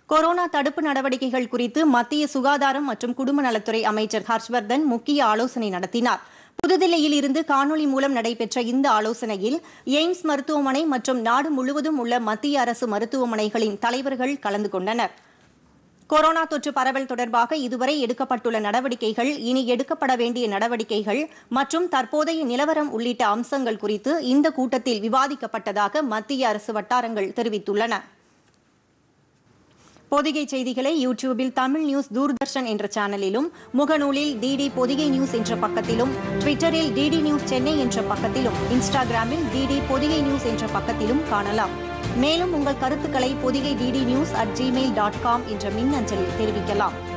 corona தடுப்பு நடவடிக்கைகள் குறித்து மத்திய சுகாதாரம் மற்றும் குடும்ப நலத்துறை அமைச்சர் ஹர்ஷ்வர்தன் முக்கிய ஆலோசனை நடத்தினார் புதுதில்லியில் இருந்து காணொலி மூலம் நடைபெற்ற இந்த ஆலோசனையில் எய்ம்ஸ் மருத்துவமனை மற்றும் நாடு முழுவதும் உள்ள மத்திய அரசு மருத்துவமனைகளின் தலைவர்கள் கலந்து கொண்டனர் கொரோனா தொற்று பரவல் தொடர்பாக இதுவரை எடுக்கப்பட்டுள்ள நடவடிக்கைகள் இனி எடுக்கப்பட வேண்டிய நடவடிக்கைகள் மற்றும் தற்போதைய நிலவரம் உள்ளிட்ட அம்சங்கள் குறித்து இந்த கூட்டத்தில் விவாதிக்கப்பட்டதாக மத்திய அரசு வட்டாரங்கள் தெரிவித்துள்ளன பொதிகை செய்திகளை யூடியூபில் தமிழ் நியூஸ் தூர்தர்ஷன் என்ற சேனலிலும் முகநூலில் டிடி பொதிகை நியூஸ் என்ற பக்கத்திலும் ட்விட்டரில் டிடி நியூஸ் சென்னை என்ற பக்கத்திலும் இன்ஸ்டாகிராமில் டிடி பொதிகை நியூஸ் என்ற பக்கத்திலும் காணலாம் மேலும் உங்கள் கருத்துக்களை Podhigai DD news at Gmail dot com என்ற மின்னஞ்சலில் தெரிவிக்கலாம்